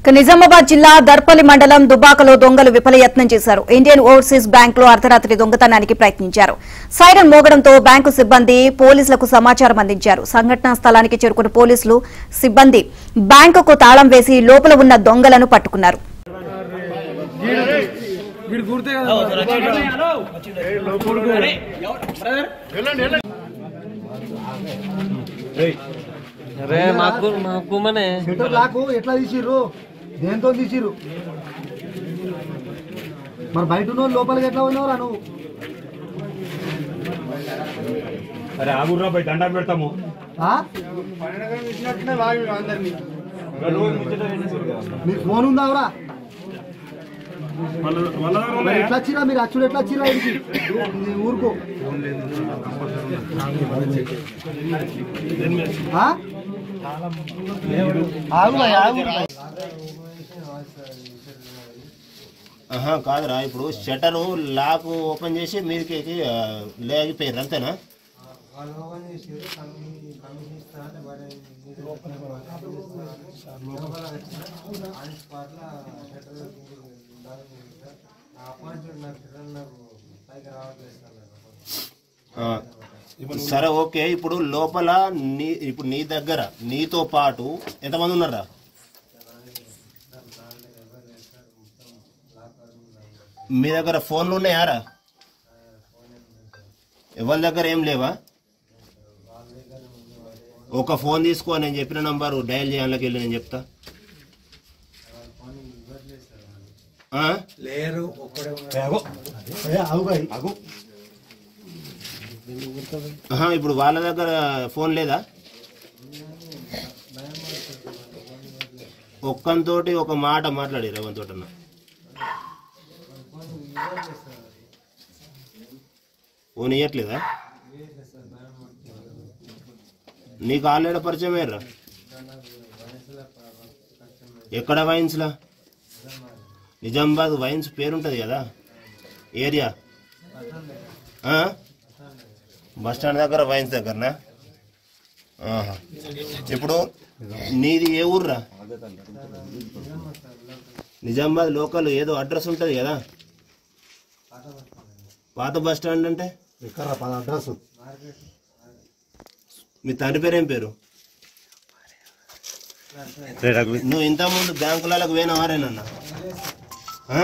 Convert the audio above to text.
ఇక నిజామాబాద్ జిల్లా దర్పల్లి మండలం దుబాకలో దొంగలు విఫలయత్నం చేశారు ఇండియన్ ఓవర్సీస్ బ్యాంకులో అర్ధరాత్రి దొంగతనానికి ప్రయత్నించారు సైరన్ మోగడంతో బ్యాంకు సిబ్బంది పోలీసులకు సమాచారం అందించారు సంఘటనా స్థలానికి చేరుకున్న పోలీసులు సిబ్బంది బ్యాంకుకు తాళం వేసి లోపల ఉన్న దొంగలను పట్టుకున్నారు వీడు గుర్తే కదా అరే మాకు మాకు మనే షట్టర్ లాకు ఎట్లా తీసిర్రు దేంతో తీసిర్రు మరి బయట ఉన్న వాళ్ళు లోపలికి ఎట్లా ఉన్నావురా నువ్వు అరే ఆగుర్రా పోయి దండం పెడతాము ఆ? మీకు ఫోన్ ఉందావురా మరి ఎట్లా వచ్చిరా మీరు అచ్చుడు ఎట్లా వచ్చిరా ఇడికి ఈ ఊరుకో ఆ? ఆగు భయ్, ఆగు ఆహా కాదురా ఇప్పుడు షటరు లాక్ ఓపెన్ చేసి మీదకి లేగిపోయారు అంతేనా ఆ, సరే ఓకే ఇప్పుడు లోపల నీ ఇప్పుడు నీ దగ్గర నీతో పాటు ఎంతమంది ఉన్నారా మీ దగ్గర ఫోన్లు ఉన్నాయారా ఎవరి దగ్గర ఏం లేవా ఒక ఫోన్ తీసుకో నేను చెప్పిన నంబరు డయల్ చేయాలకి వెళ్ళి నేను చెప్తా ఆ? ఏ, ఆగు భయ్ ఆహా, ఇప్పుడు వాళ్ళ దగ్గర ఫోన్ లేదా ఒక్కంతోటి ఒక మాట మాట్లాడి రేవంతోటి అన్న ఫోన్ ఇయ్యట్లేదా నీకు ఆల్రెడీ పరిచయం అయ్యారా ఎక్కడ వైన్స్లా నిజామాబాద్ వైన్స్ పేరుంటుంది కదా ఏరియా ఆ? బస్ స్టాండ్ దగ్గర వైన్స్ దగ్గరనా ఆహా. ఇప్పుడు నీది ఏ ఊర్రా నిజామాబాద్ లోకల్ ఏదో అడ్రస్ ఉంటుంది కదా పాత బస్ స్టాండ్ అంటే ఎక్కడ పద అడ్రస్ మీ తండ్రి పేరు ఏం పేరు నువ్వు ఇంత ముందు బ్యాంకులకు పోయినవారేనన్నా ఆ?